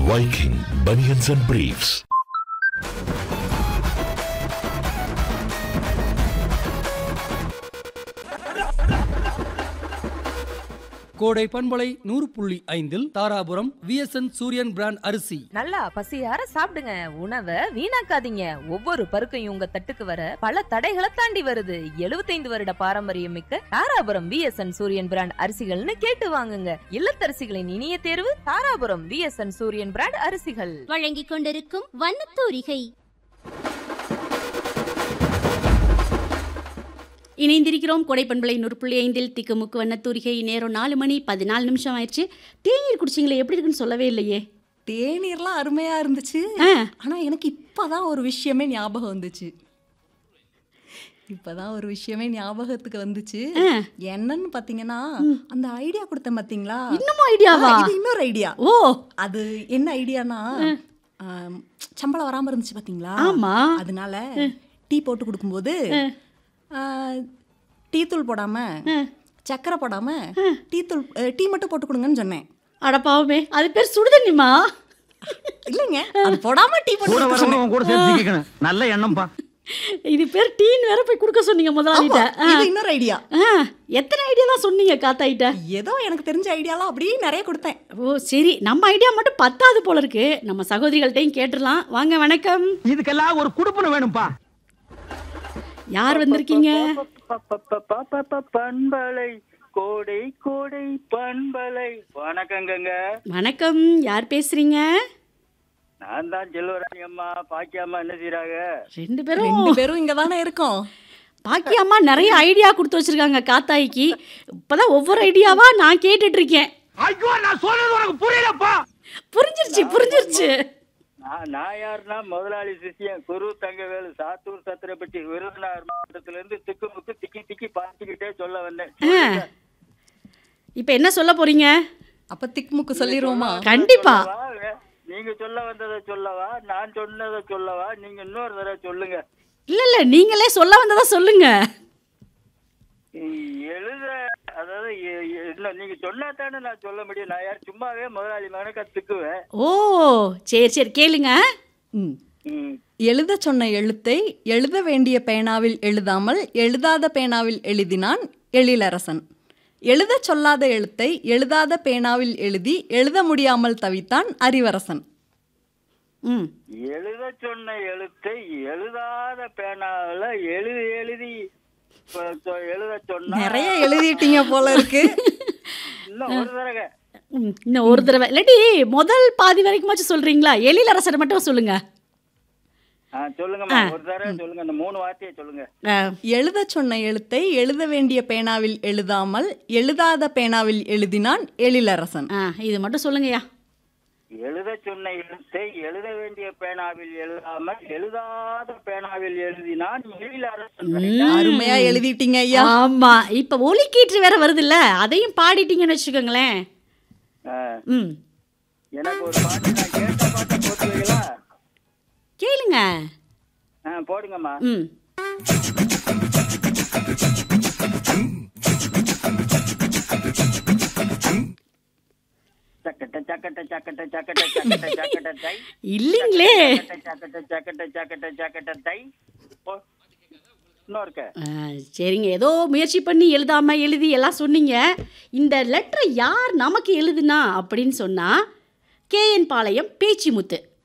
Viking Bunions and Briefs. கோடை பண்பலை நூறு புள்ளி ஐந்தில் தாராபுரம் விஎஸ்என் சூரியன் பிராண்ட் அரிசி நல்லா பசியார சாப்பிடுங்க உணவை வீணாக்காதீங்க ஒவ்வொரு பருக்கையும் உங்க தட்டுக்கு வர பல தடைகளை தாண்டி வருது 75 வருட பாரம்பரியம் மிக்க தாராபுரம் விஎஸ்என் சூரியன் பிராண்ட் அரிசிகள்னு கேட்டு வாங்குங்க இல்லத்தரசிகளின் இனிய தேர்வு தாராபுரம் விஎஸ்என் சூரியன் பிராண்ட் அரிசிகள் வழங்கிக் கொண்டிருக்கும் வண்ணத்தூரிகை இணைந்திருக்கிறோம் கொடைப்பண்பளை நூறு புள்ளி ஐந்தில் திக்குமுக்கு வண்ணத்தூரிகை நேரம் நாலு மணி பதினாலு நிமிஷம் ஆயிடுச்சு தேநீர் குடிச்சிங்களே எப்படி இருக்குன்னு சொல்லவே இல்லையே தேநீர்லாம் அருமையா இருந்துச்சு ஆ. ஆனா எனக்கு இப்பதான் ஒரு விஷயமே ஞாபகம் வந்துச்சு இப்பதான் ஒரு விஷயமே ஞாபகத்துக்கு வந்துச்சு என்னன்னு பாத்தீங்கன்னா அந்த ஐடியா கொடுத்தேன் பாத்தீங்களா இன்னமும் ஐடியாவா ஆ, இது இன்னொரு ஐடியா ஓ அது என்ன ஐடியானா ஆம், சம்பளம் வராம இருந்துச்சு பாத்தீங்களா ஆமா. அதனால டீ போட்டு கொடுக்கும்போது ஆ, டீ தூள் போடாம சக்கரை போடாம டீ தூள் அ, டீ மட்டும் போட்டு கொடுங்கன்னு சொன்னேன் அடப்பாவுமே அது பேர் சுடுதண்ணிமா இல்லைங்க அது போடாம டீ போட்டு கூட கொடுக்க சொன்னேன். வரவங்க கூட சேர்த்து சிக்கிக்கணும் நல்ல எண்ணம்ப்பா இது பேர் டீன் வேற போய் கொடுக்க சொன்னீங்க முதலாளிட்ட ஆமா, இது இன்னொரு ஐடியா ஆ, எத்தனை ஐடியா தான் சொன்னீங்க காத்தாயிட்ட ஏதோ எனக்கு தெரிஞ்ச ஐடியாலாம் அப்படியே நிறைய கொடுத்தேன் ஓ சரி நம்ம ஐடியா மட்டும் பத்தாது போல இருக்கு நம்ம சகோதரிகள்ட்டையும் கேட்டுடலாம் வாங்க வணக்கம் இதுக்கெல்லாம் ஒரு குடுப்பன வேணும்ப்பா யார் வந்திருக்கீங்க பண்பலை கோடை கோடை பண்பலை வணக்கங்கங்க வணக்கம் யார் பேசுறீங்க நான் தான் செல்வராணி அம்மா பாக்கியம்மா என்ன செய்யறாங்க ரெண்டு பேரும் ரெண்டு பேரும் இங்க தானே இருக்கோம் பாக்கி அம்மா நிறைய ஐடியா கொடுத்து வச்சிருக்காங்க காத்தாய்க்கு இப்பதான் ஒவ்வொரு ஐடியாவா நான் கேட்டுட்டு இருக்கேன் ஐயோ நான் சொல்றது உனக்கு புரியலப்பா புரிஞ்சிருச்சு புரிஞ்சிருச்சு நான் நான் யாருன்னா முதலாளி சிஷியன் குரு தங்கவேலு சாத்தூர் சத்திரப்பட்டி விருதுநகர் மாவட்டத்துல இருந்து திக்கு முக்கு திக்கி திக்கி பார்த்துக்கிட்டே சொல்ல வந்தேன் ஆ. இப்ப என்ன சொல்ல போறீங்க அப்ப திக்முக்கு சொல்லிடுவோமா கண்டிப்பா சொல்லவா? நீங்க சொல்ல வந்ததை சொல்லவா நான் சொன்னதை சொல்லவா நீங்க இன்னொரு தடவை சொல்லுங்க இல்ல இல்ல நீங்களே சொல்ல வந்ததா சொல்லுங்க எழுத அதாவது எ- எ- இன்னும் நீங்க சொன்னா தானே நான் சொல்ல முடியும் நான் யார் சும்மாவே முதலாளி மகனுக்கு திக்குவேன் ஓ சரி சரி கேளுங்க ம். ம். எழுத சொன்ன எழுத்தை எழுத வேண்டிய பேனாவில் எழுதாமல் எழுதாத பேனாவில் எழுதினான் எழிலரசன் எழுத சொல்லாத எழுத்தை எழுதாத பேனாவில் எழுதி எழுத முடியாமல் தவித்தான் அறிவரசன் ம் எழுத சொன்ன எழுத்தை எழுதாத பேனாவில் எழுதி எழுதி இப்ப சொ- எழுத சொன்னா நிறைய எழுதிட்டீங்க போல இருக்கு இன்னும் ஒரு தடவை ம், இன்னும் ஒரு தடவை இல்லாட்டி முதல் பாதி வரைக்குமாச்சும் சொல்றீங்களா எழிலரசரை மட்டும் சொல்லுங்க ஆ சொல்லுங்கம்மா ஒரு தடவை சொல்லுங்க இந்த மூணு வார்த்தையை சொல்லுங்க ஆ, எழுத சொன்ன எழுத்தை எழுத வேண்டிய பேனாவில் எழுதாமல் எழுதாத பேனாவில் எழுதினான் எழிலரசன் ஆ இது மட்டும் சொல்லுங்கய்யா எழுத சொன்ன எழுத்தை எழுத வேண்டிய பேனாவில் எழுதாமல் எழுதாத பேனாவில் எழுதினான் எழிலரசன் அருமையா எழுதிட்டீங்க ஐயா ஆமா இப்ப ஒலிக்கீற்று வேற வருதுல்ல அதையும் பாடிட்டீங்கன்னு வச்சுக்கோங்களேன் ஆ, ம் எனக்கு ஒரு பாட்டு நான் கேட்ட பாட்டை போட்டு வைக்கலாம் கேளுங்க ஆ போடுங்கம்மா ம் சக்கட்ட சக்கட்ட சக்கட்ட சக்கட்ட சக்கட்ட சக்கட்ட தை இல்லைங்களே சக்கட்ட சக்கட்ட சக்கட்ட சக்கட்ட தை போ. இன்னும் இருக்க ஆ, சரிங்க ஏதோ முயற்சி பண்ணி எழுதாம எழுதி எல்லாம் சொன்னீங்க இந்த லெட்டரை யார் நமக்கு எழுதுனா அப்படின்னு சொன்னா கேஎன் பாளையம் பேச்சிமுத்து